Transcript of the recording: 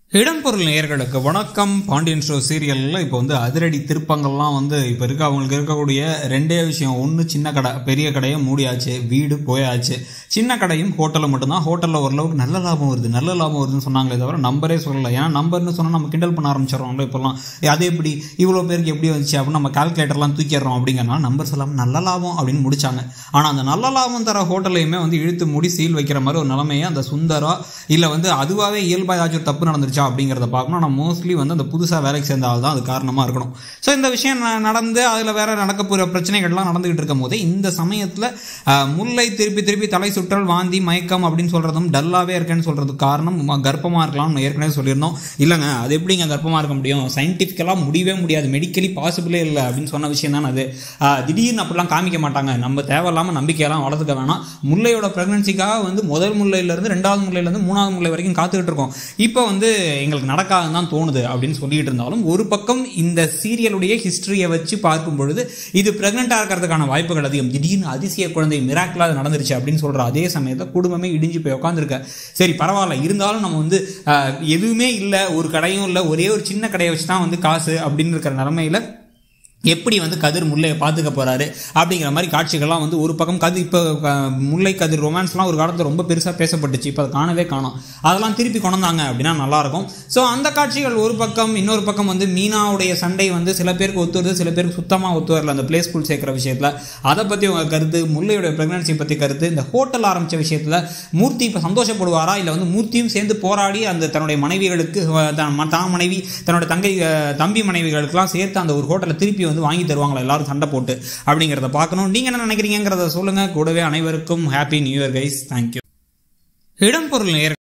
இடம்பொருள் நேயர்களுக்கு வணக்கம் பாண்டியன் ஷோ சீரியலில் இப்போ வந்து அதிரடி திருப்பங்கள்லாம் வந்து இப்போ இருக்க அவங்களுக்கு இருக்கக்கூடிய ரெண்டே விஷயம் ஒன்று சின்ன கடை பெரிய கடையை மூடியாச்சு வீடு போயாச்சு சின்ன கடையும் ஹோட்டலும் மட்டும்தான் ஹோட்டலில் ஓரளவுக்கு நல்ல லாபம் வருது நல்ல லாபம் வருதுன்னு சொன்னாங்களே தவிர நம்பரே சொல்லலை ஏன்னா நம்பர்னு சொன்னால் நம்ம கிண்டல் பண்ண ஆரம்பிச்சிடறோம்ல இப்போல்லாம் அது எப்படி இவ்வளோ பேருக்கு எப்படி வந்துச்சு அப்படின்னு நம்ம கால்குலேட்டர்லாம் தூக்கிடுறோம் அப்படிங்கிறனால நம்பர் சொல்லாமல் நல்ல லாபம் அப்படின்னு முடிச்சாங்க ஆனால் அந்த நல்ல லாபம் தர ஹோட்டலையுமே வந்து இழுத்து மூடி சீல் வைக்கிற மாதிரி ஒரு நிலைமையை அந்த சுந்தரா இல்லை வந்து அதுவாகவே இயல்பாக ஏதாச்சும் ஒரு தப்பு நடந்துருச்சா அப்படிங்கிறத பார்க்கணும் ஆனால் மோஸ்ட்லி வந்து அந்த புதுசாக வேலைக்கு சேர்ந்த ஆள் தான் அது காரணமாக இருக்கணும் ஸோ இந்த விஷயம் ந- நடந்து அதில் வேற நடக்க போகிற பிரச்சனைகள்லாம் நடந்துகிட்டு இருக்கும் போது இந்த சமயத்தில் முல்லை திருப்பி திருப்பி தலை சுற்றல் வாந்தி மயக்கம் அப்படின்னு சொல்கிறதும் டல்லாகவே இருக்கேன்னு சொல்கிறதுக்கு காரணம் ம- கர்ப்பமாக இருக்கலாம்னு ஏற்கனவே சொல்லியிருந்தோம் இல்லைங்க அது எப்படிங்க கர்ப்பமாக இருக்க முடியும் சயின்டிஃபிக்கலாக முடியவே முடியாது மெடிக்கலி பாசிபிளே இல்லை அப்படின்னு சொன்ன விஷயம் தான் அது ஆஹ் திடீர்னு அப்படிலாம் காமிக்க மாட்டாங்க நம்ம தேவையில்லாமல் நம்பிக்கையெல்லாம் வளர்த்துக்க வேணாம் முல்லையோட ப்ரெக்னன்சிக்காக வந்து முதல் முல்லையிலேருந்து ரெண்டாவது முல்லையிலேருந்து மூணாவது முல்லை வரைக்கும் காத்துக்கிட்டு இருக்கோம் இப்போ வந்து எங்களுக்கு நடக்காதுன்னு தான் தோணுது அப்படின்னு சொல்லிட்டு இருந்தாலும் ஒரு பக்கம் இந்த சீரியலுடைய ஹிஸ்டரியை வச்சு பார்க்கும் பொழுது இது ப்ரெக்னெண்ட்டாக இருக்கிறதுக்கான வாய்ப்புகள் அதிகம் திடீர்னு அதிசய குழந்தை மிராக்கிளாக அது நடந்துருச்சு அப்படின்னு சொல்கிற அதே சமயத்தில் குடும்பமே இடிஞ்சு போய் உட்காந்துருக்க சரி பரவாயில்ல இருந்தாலும் நம்ம வந்து ஆஹ், எதுவுமே இல்லை ஒரு கடையும் இல்லை ஒரே ஒரு சின்ன கடையை வச்சு தான் வந்து காசு அப்படின்னு இருக்கிற நிலமையில எப்படி வந்து கதிர் முல்லையை பார்த்துக்க போறாரு அப்படிங்கிற மாதிரி காட்சிகள்லாம் வந்து ஒரு பக்கம் கதிர் இப்போ அஹ், முல்லை கதிர் ரொமான்ஸ்லாம் ஒரு காலத்தில் ரொம்ப பெருசாக பேசப்பட்டுச்சு இப்போ அதை காணவே காணோம் அதெல்லாம் திருப்பி கொண்டாங்க அப்படின்னா நல்லாயிருக்கும் ஸோ அந்த காட்சிகள் ஒரு பக்கம் இன்னொரு பக்கம் வந்து மீனாவுடைய சண்டை வந்து சில பேருக்கு ஒத்து வருது சில பேருக்கு சுத்தமாக ஒத்து வரல அந்த ப்ளே ஸ்கூல் சேர்க்குற விஷயத்தில் அதை பற்றி உங்க கருத்து முல்லையோட ப்ரெக்னன்சி பற்றி கருத்து இந்த ஹோட்டல் ஆரம்பித்த விஷயத்தில் மூர்த்தி இப்போ சந்தோஷப்படுவாரா இல்லை வந்து மூர்த்தியும் சேர்ந்து போராடி அந்த தன்னுடைய மனைவிகளுக்கு அஹ், தான் ம- தான் மனைவி தன்னோட தங்கை அஹ், தம்பி மனைவிகளுக்கெல்லாம் சேர்த்து அந்த ஒரு ஹோட்டலை திருப்பி வந்து வாங்கி தருவாங்களா எல்லாரும் சண்டை போட்டு அப்படிங்கிறத பார்க்கணும் நீங்கள் என்ன நினைக்கிறீங்கிறத சொல்லுங்கள் கூடவே அனைவருக்கும் happy new year guys thank you இடம்பொருள் நேர்